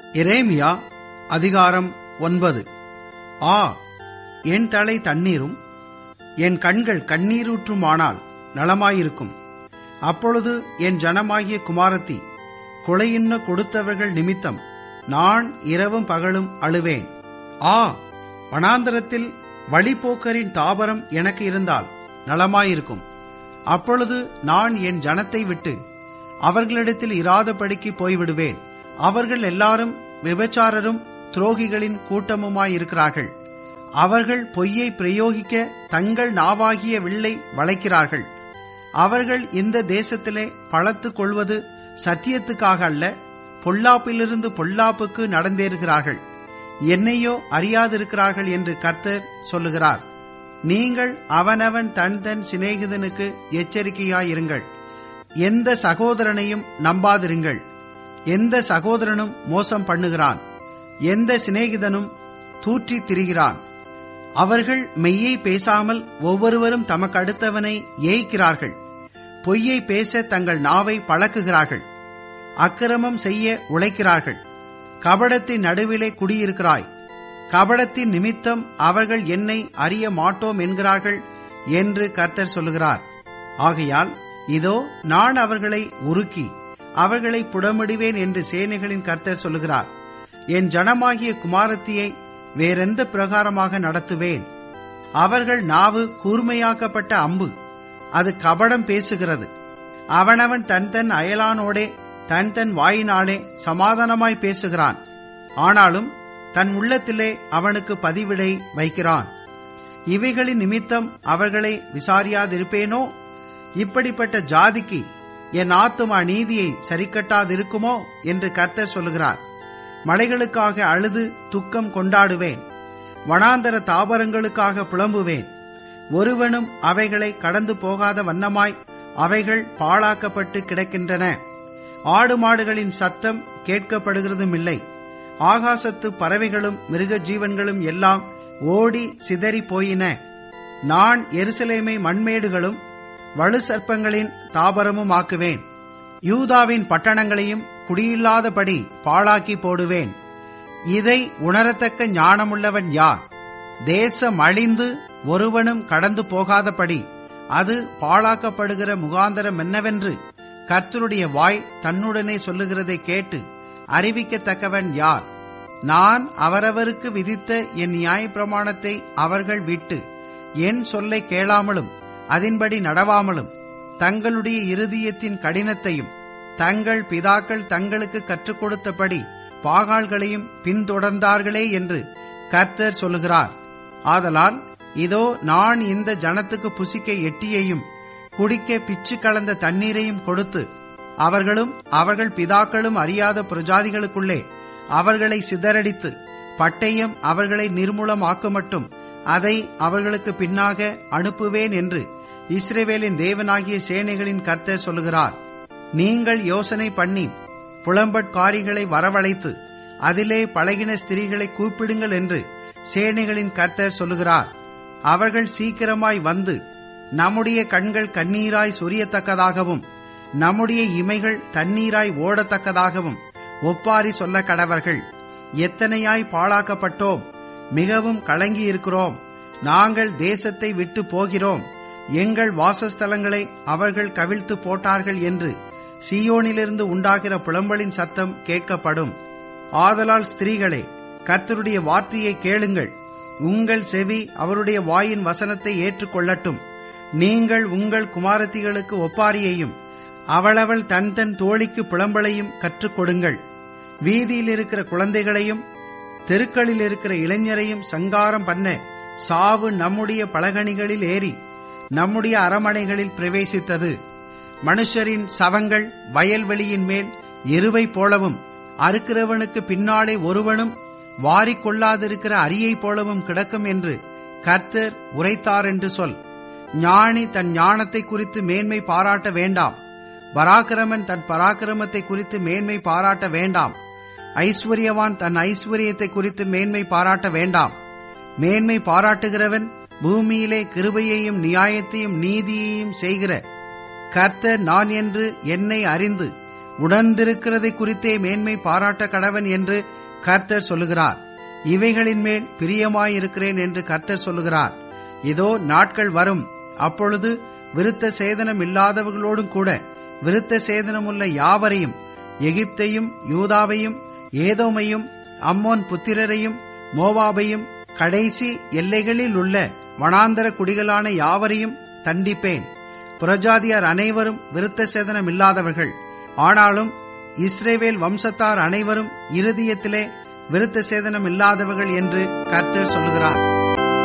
எரேமியா அதிகாரம் ஒன்பது ஆ என் தலை தண்ணீரும் என் கண்கள் கண்ணீரூற்றுமானால் நலமாயிருக்கும் அப்பொழுது என் ஜனமாகிய குமாரத்தி கொலையின்ன கொடுத்தவர்கள் நிமித்தம் நான் இரவும் பகலும் அழுவேன் ஆ வனாந்தரத்தில் வழிபோக்கரின் தாபரம் எனக்கு இருந்தால் நலமாயிருக்கும் அப்பொழுது நான் என் ஜனத்தை விட்டு அவர்களிடத்தில் இராதபடிக்கு போய்விடுவேன் அவர்கள் எல்லாரும் விபச்சாரரும் துரோகிகளின் கூட்டமுமாயிருக்கிறார்கள் அவர்கள் பொய்யை பிரயோகிக்க தங்கள் நாவாகிய வில்லை வளைக்கிறார்கள் அவர்கள் இந்த தேசத்திலே பழத்துக் கொள்வது சத்தியத்துக்காக அல்ல பொல்லாப்பிலிருந்து பொல்லாப்புக்கு நடந்தேறுகிறார்கள் என்னையோ அறியாதிருக்கிறார்கள் என்று கர்த்தர் சொல்லுகிறார் நீங்கள் அவனவன் தன் தன் சிநேகிதனுக்கு எச்சரிக்கையாயிருங்கள் எந்த சகோதரனையும் நம்பாதிருங்கள் எந்த சகோதரனும் மோசம் பண்ணுகிறான் எந்த சிநேகிதனும் தூற்றி திரிகிறான் அவர்கள் மெய்யை பேசாமல் ஒவ்வொருவரும் தமக்கு அடுத்தவனை ஏய்க்கிறார்கள் பொய்யை பேச தங்கள் நாவை பழக்குகிறார்கள் அக்கிரமம் செய்ய உழைக்கிறார்கள் கபடத்தின் நடுவிலே குடியிருக்கிறாய் கபடத்தின் நிமித்தம் அவர்கள் என்னை அறிய மாட்டோம் என்கிறார்கள் என்று கர்த்தர் சொல்லுகிறார் ஆகையால் இதோ நான் அவர்களை உருக்கி அவர்களை புடமிடுவேன் என்று சேனைகளின் கர்த்தர் சொல்லுகிறார் என் ஜனமாகிய குமாரத்தியை வேறெந்த பிரகாரமாக நடத்துவேன் அவர்கள் நாவு கூர்மையாக்கப்பட்ட அம்பு அது கபடம் பேசுகிறது அவனவன் தன் தன் அயலானோடே தன் தன் வாயினாலே சமாதானமாய் பேசுகிறான் ஆனாலும் தன் உள்ளத்திலே அவனுக்கு பதிவிடை வைக்கிறான் இவைகளின் நிமித்தம் அவர்களை விசாரியாதிருப்பேனோ இப்படிப்பட்ட ஜாதிக்கு என் ஆத்துமா நீதியை சரிக்கட்டாதிருக்குமோ என்று கர்த்தர் சொல்லுகிறார் மலைகளுக்காக அழுது துக்கம் கொண்டாடுவேன் வனாந்தர தாவரங்களுக்காக புலம்புவேன் ஒருவனும் அவைகளை கடந்து போகாத வண்ணமாய் அவைகள் பாழாக்கப்பட்டு கிடக்கின்றன ஆடு மாடுகளின் சத்தம் கேட்கப்படுகிறதும் இல்லை ஆகாசத்து பறவைகளும் மிருக ஜீவன்களும் எல்லாம் ஓடி சிதறி போயின நான் எருசலேமை மண்மேடுகளும் வலு சர்ப்பங்களின் தாபரமும் ஆக்குவேன் யூதாவின் பட்டணங்களையும் குடியில்லாதபடி பாழாக்கி போடுவேன் இதை உணரத்தக்க ஞானமுள்ளவன் யார் தேசம் அழிந்து ஒருவனும் கடந்து போகாதபடி அது பாழாக்கப்படுகிற முகாந்தரம் என்னவென்று கர்த்தருடைய வாய் தன்னுடனே சொல்லுகிறதை கேட்டு அறிவிக்கத்தக்கவன் யார் நான் அவரவருக்கு விதித்த என் நியாயப்பிரமாணத்தை அவர்கள் விட்டு என் சொல்லை கேளாமலும் அதன்படி நடவாமலும் தங்களுடைய இருதயத்தின் கடினத்தையும் தங்கள் பிதாக்கள் தங்களுக்கு கற்றுக் கொடுத்தபடி பாகால்களையும் பின்தொடர்ந்தார்களே என்று கர்த்தர் சொல்லுகிறார் ஆதலால் இதோ நான் இந்த ஜனத்துக்கு புசிக்க எட்டியையும் குடிக்க பிச்சு கலந்த தண்ணீரையும் கொடுத்து அவர்களும் அவர்கள் பிதாக்களும் அறியாத பிரஜாதிகளுக்குள்ளே அவர்களை சிதறடித்து பட்டயம் அவர்களை நிர்மூலமாக்குமட்டும் அதை அவர்களுக்கு பின்னாக அனுப்புவேன் என்று இஸ்ரேவேலின் தேவனாகிய சேனைகளின் கர்த்தர் சொல்லுகிறார் நீங்கள் யோசனை பண்ணி புலம்பட்காரிகளை வரவழைத்து அதிலே பழகின ஸ்திரீகளை கூப்பிடுங்கள் என்று சேனைகளின் கர்த்தர் சொல்லுகிறார் அவர்கள் சீக்கிரமாய் வந்து நம்முடைய கண்கள் கண்ணீராய் சொரியத்தக்கதாகவும் நம்முடைய இமைகள் தண்ணீராய் ஓடத்தக்கதாகவும் ஒப்பாரி சொல்ல கடவர்கள் எத்தனையாய் பாழாக்கப்பட்டோம் மிகவும் கலங்கி இருக்கிறோம் நாங்கள் தேசத்தை விட்டு போகிறோம் எங்கள் வாசஸ்தலங்களை அவர்கள் கவிழ்த்து போட்டார்கள் என்று சியோனிலிருந்து உண்டாகிற புலம்பலின் சத்தம் கேட்கப்படும் ஆதலால் ஸ்திரீகளே கர்த்தருடைய வார்த்தையை கேளுங்கள் உங்கள் செவி அவருடைய வாயின் வசனத்தை ஏற்றுக்கொள்ளட்டும் நீங்கள் உங்கள் குமாரத்திகளுக்கு ஒப்பாரியையும் அவளவள் தன் தன் தோழிக்கு புலம்பலையும் கற்றுக் கொடுங்கள் வீதியில் இருக்கிற குழந்தைகளையும் தெருக்களில் இருக்கிற இளைஞரையும் சங்காரம் பண்ண சாவு நம்முடைய பலகணிகளில் ஏறி நம்முடைய அரமனைகளில் பிரவேசித்தது மனுஷரின் சவங்கள் வயல்வெளியின் மேல் எருவை போலவும் அறுக்கிறவனுக்கு பின்னாலே ஒருவனும் வாரிக்கொள்ளாதிருக்கிற அரியை போலவும் கிடக்கும் என்று கர்த்தர் உரைத்தார் என்று சொல் ஞானி தன் ஞானத்தை குறித்து மேன்மை பாராட்ட வேண்டாம் பராக்கிரமன் தன் பராக்கிரமத்தை குறித்து மேன்மை பாராட்ட வேண்டாம் ஐஸ்வர்யவான் தன் ஐஸ்வர்யத்தை குறித்து மேன்மை பாராட்ட வேண்டாம் மேன்மை பாராட்டுகிறவன் பூமியிலே கிருபையையும் நியாயத்தையும் நீதியையும் செய்கிற கர்த்தர் நான் என்று என்னை அறிந்து உணர்ந்திருக்கிறதை குறித்தே மேன்மை பாராட்ட கடவன் என்று கர்த்தர் சொல்லுகிறார் இவைகளின் மேல் பிரியமாயிருக்கிறேன் என்று கர்த்தர் சொல்லுகிறார் இதோ நாட்கள் வரும் அப்பொழுது விருத்த சேதனம் இல்லாதவர்களோடும் கூட விருத்த சேதனமுள்ள யாவரையும் எகிப்தையும் யூதாவையும் ஏதோமையும் அம்மோன் புத்திரரையும் மோவாபையும் கடைசி எல்லைகளில் உள்ள வனாந்தர குடிகளான யாவரையும் தண்டிப்பேன் புறஜாதியார் அனைவரும் விருத்த சேதனம் இல்லாதவர்கள் ஆனாலும் இஸ்ரேவேல் வம்சத்தார் அனைவரும் இருதயத்திலே விருத்த சேதனம் இல்லாதவர்கள் என்று கர்த்தர் சொல்லுகிறார்